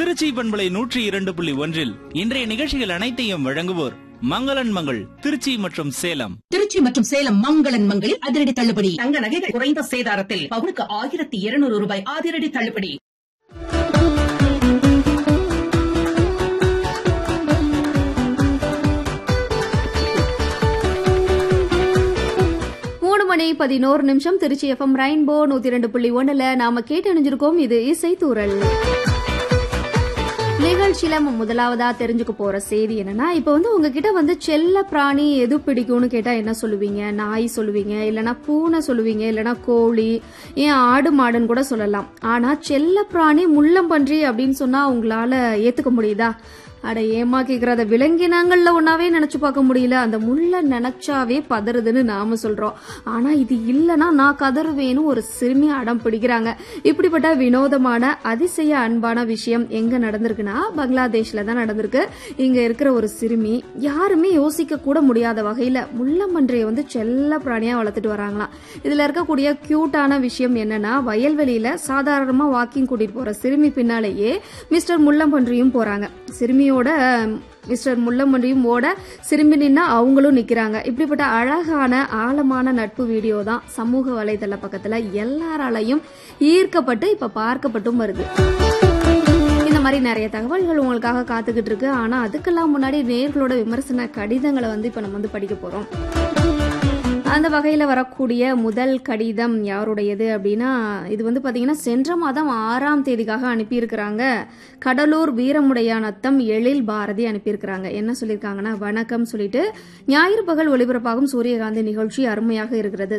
திருச்சி பண்பலை நூற்றி இரண்டு புள்ளி ஒன்றில் இன்றைய நிகழ்ச்சிகள் அனைத்தையும் வழங்குவோர் மங்களன் மங்கள் திருச்சி மற்றும் சேலம் திருச்சி மற்றும் சேலம் மங்களன் மங்களில் அதிரடி தள்ளுபடி தங்க நகைகள் குறைந்த சேதாரத்தில் பவுனுக்கு ஆயிரத்தி இருநூறு ரூபாய் அதிரடி தள்ளுபடி மூணு மணி பதினோரு நிமிஷம் திருச்சி எஃப்எம் ரெயின்போ நூத்தி ரெண்டு புள்ளி ஒண்ணுல நாம கேட்டு அணிஞ்சிருக்கோம் இது இசை தூரல் நிகழ்ச்சியில நம்ம முதலாவதா தெரிஞ்சுக்க போற செய்தி என்னன்னா இப்ப வந்து உங்ககிட்ட வந்து செல்ல பிராணி எது பிடிக்கும்னு கேட்டா என்ன சொல்லுவீங்க நாய் சொல்லுவீங்க இல்லனா பூனை சொல்லுவீங்க இல்லனா கோழி ஏன் ஆடு மாடுன்னு கூட சொல்லலாம் ஆனா செல்ல பிராணி முள்ளம்பன்றி அப்படின்னு சொன்னா உங்களால ஏத்துக்க முடியுதா அட ஏமா கேக்குறத விலங்கினங்கள்ல ஒன்னாவே நினைச்சு பார்க்க முடியல அந்த முள்ள நினைச்சாவே பதறுதுன்னு நாம சொல்றோம் ஆனா இது இல்லனா நான் கதறுவேன்னு ஒரு சிறுமி அடம் பிடிக்கிறாங்க இப்படிப்பட்ட வினோதமான அதிசய அன்பான விஷயம் எங்க நடந்திருக்குன்னா பங்களாதேஷ்ல தான் நடந்திருக்கு இங்க இருக்கிற ஒரு சிறுமி யாருமே யோசிக்க கூட முடியாத வகையில முள்ளம்பன்றியை வந்து செல்ல பிராணியா வளர்த்துட்டு வராங்களாம் இதுல இருக்கக்கூடிய கியூட்டான விஷயம் என்னன்னா வயல்வெளியில சாதாரணமா வாக்கிங் கூட்டிட்டு போற சிறுமி பின்னாலேயே மிஸ்டர் முள்ளம்பன்றியும் போறாங்க சிறுமியோட மிஸ்டர் முள்ளமன்றியும் ஓட சிறுமி நின்னா அவங்களும் நிக்கிறாங்க இப்படிப்பட்ட அழகான ஆழமான நட்பு வீடியோ தான் சமூக வலைதள பக்கத்துல எல்லாராலையும் ஈர்க்கப்பட்டு இப்ப பார்க்கப்பட்டும் வருது இந்த மாதிரி நிறைய தகவல்கள் உங்களுக்காக காத்துக்கிட்டு இருக்கு ஆனா அதுக்கெல்லாம் முன்னாடி நேர்களோட விமர்சன கடிதங்களை வந்து இப்ப நம்ம வந்து படிக்க போறோம் அந்த வகையில் வரக்கூடிய முதல் கடிதம் யாருடையது அப்படின்னா இது வந்து பார்த்தீங்கன்னா சென்ற மாதம் ஆறாம் தேதிக்காக அனுப்பியிருக்கிறாங்க கடலூர் வீரமுடையானத்தம் எழில் பாரதி அனுப்பியிருக்கிறாங்க என்ன சொல்லியிருக்காங்கன்னா வணக்கம் சொல்லிட்டு ஞாயிறு பகல் ஒளிபரப்பாகும் சூரியகாந்தி நிகழ்ச்சி அருமையாக இருக்கிறது